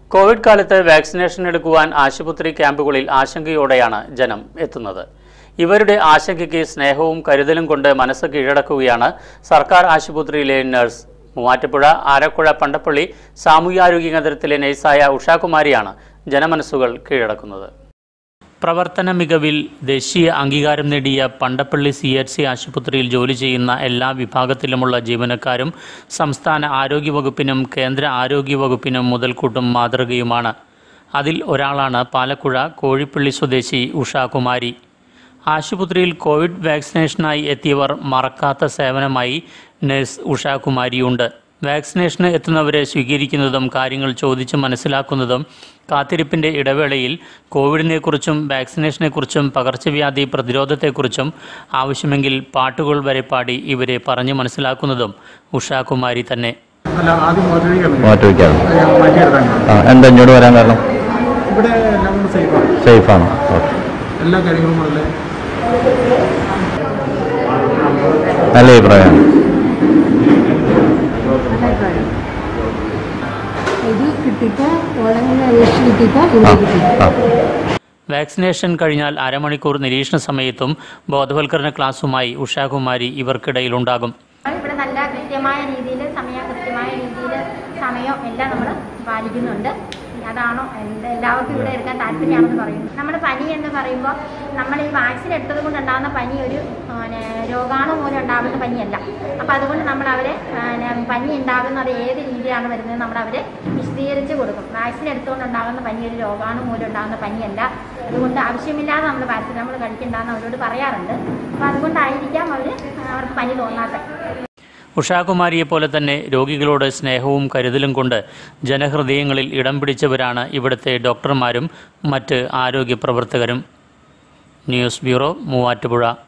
Covid കാലത്ത് vaccination എടുക്കുവാൻ ആശുപത്രി ക്യാമ്പുകളിൽ ആശങ്കയോടെയാണ് ജനം എത്തുന്നത് ഇവരുടെ ആശങ്കയ്ക്ക് സ്നേഹവും കരുതലും കൊണ്ട് മനസ്സ് കീഴടക്കുകയാണ് സർക്കാർ ആശുപത്രിയിലെ നഴ്സ് മൂവാറ്റുപുഴ ആരക്കുഴ പണ്ടപ്പള്ളി സാമൂഹ്യാരോഗ്യ കേന്ദ്രത്തിലെ നഴ്സായ ഉഷാകുമാരിയാണ് ജനമനസ്സുകൾ കീഴടക്കുന്നത് പ്രവർത്തന മികവിൽ ദേശീയ അംഗീകാരം നേടിയ പണ്ടപ്പള്ളി സി എച്ച് സി ആശുപത്രിയിൽ ജോലി ചെയ്യുന്ന എല്ലാ വിഭാഗത്തിലുമുള്ള ജീവനക്കാരും സംസ്ഥാന ആരോഗ്യവകുപ്പിനും കേന്ദ്ര ആരോഗ്യവകുപ്പിനും മുതൽക്കൂട്ടും മാതൃകയുമാണ് അതിൽ ഒരാളാണ് പാലക്കുഴ കോഴിപ്പള്ളി സ്വദേശി ഉഷാകുമാരി ആശുപത്രിയിൽ കോവിഡ് വാക്സിനേഷനായി എത്തിയവർ മറക്കാത്ത സേവനമായി നഴ്സ് ഉഷാകുമാരിയുണ്ട് വാക്സിനേഷന് എത്തുന്നവരെ സ്വീകരിക്കുന്നതും കാര്യങ്ങൾ ചോദിച്ച് മനസ്സിലാക്കുന്നതും കാത്തിരിപ്പിൻ്റെ ഇടവേളയിൽ കോവിഡിനെക്കുറിച്ചും വാക്സിനേഷനെക്കുറിച്ചും പകർച്ചവ്യാധി പ്രതിരോധത്തെക്കുറിച്ചും ആവശ്യമെങ്കിൽ പാട്ടുകൾ വരെ പാടി ഇവരെ പറഞ്ഞു മനസ്സിലാക്കുന്നതും ഉഷാകുമാരി തന്നെ അല്ല ആദ്യം മാറ്റി മാറ്റി വയ്ക്കാം മാറ്റിയെടുക്കാൻ ആ എന്താ ഇങ്ങോട്ട് വരാൻ കാരണം ഇവിടെ എല്ലാം കൊണ്ട് സേഫാണ് സേഫാണ് ഓക്കെ എല്ലാ കാര്യങ്ങളും വളരെ നല്ല അഭിപ്രായമാണ് ഇത് കിട്ടിയിട്ട് ഓൺലൈനിൽ അപേക്ഷ കിട്ടിയിട്ട് ആ ഇവിടെ കിട്ടി ആ വാക്സിനേഷൻ കഴിഞ്ഞാൽ അരമണിക്കൂർ നിരീക്ഷണ സമയത്തും ബോധവൽക്കരണ ക്ലാസുമായി ഉഷാകുമാരി ഇവർക്കിടയിലുണ്ടാകും ഇവിടെ നല്ല കൃത്യമായ രീതിയിൽ സമയം കൃത്യമായ രീതിയിൽ സമയം എല്ലാം നമ്മൾ പാലിക്കുന്നുണ്ട് അതാണോ എന്ത് എല്ലാവർക്കും ഇവിടെ എടുക്കാൻ താല്പര്യമാണെന്ന് പറയുന്നു നമ്മുടെ പനി എന്ന് പറയുമ്പോൾ നമ്മൾ ഈ വാക്സിൻ എടുത്തത് കൊണ്ടുണ്ടാകുന്ന പനി ഒരു പിന്നെ, രോഗാണു മൂലം ഉണ്ടാകുന്ന പനിയല്ല അപ്പോൾ അതുകൊണ്ട് നമ്മൾ അവരെ പിന്നെ, പനി ഉണ്ടാകുന്നത് ഏത് രീതിയിലാണ് വരുന്നത് നമ്മൾ അവരെ വിശദീകരിച്ച് കൊടുക്കും വാക്സിൻ എടുത്തുകൊണ്ട് ഉണ്ടാകുന്ന പനി ഒരു രോഗാണു മൂലം ഉണ്ടാകുന്ന പനിയല്ല അതുകൊണ്ട് ആവശ്യമില്ലാതെ നമ്മൾ പാരസെറ്റമോൾ കഴിക്കണ്ടെന്ന് അവരോട് പറയാറുണ്ട് അപ്പോൾ അതുകൊണ്ടായിരിക്കാം അവർ അവർക്ക് പനി തോന്നാത്തത് ഉഷാകുമാരിയെ പോലെ തന്നെ രോഗികളോട് സ്നേഹവും കരുതലും കൊണ്ട് ജനഹൃദയങ്ങളിൽ ഇടം പിടിച്ചവരാണ് ഇവിടുത്തെ ഡോക്ടർമാരും മറ്റ് ആരോഗ്യ പ്രവർത്തകരും ന്യൂസ് ബ്യൂറോ മൂവാറ്റുപുഴ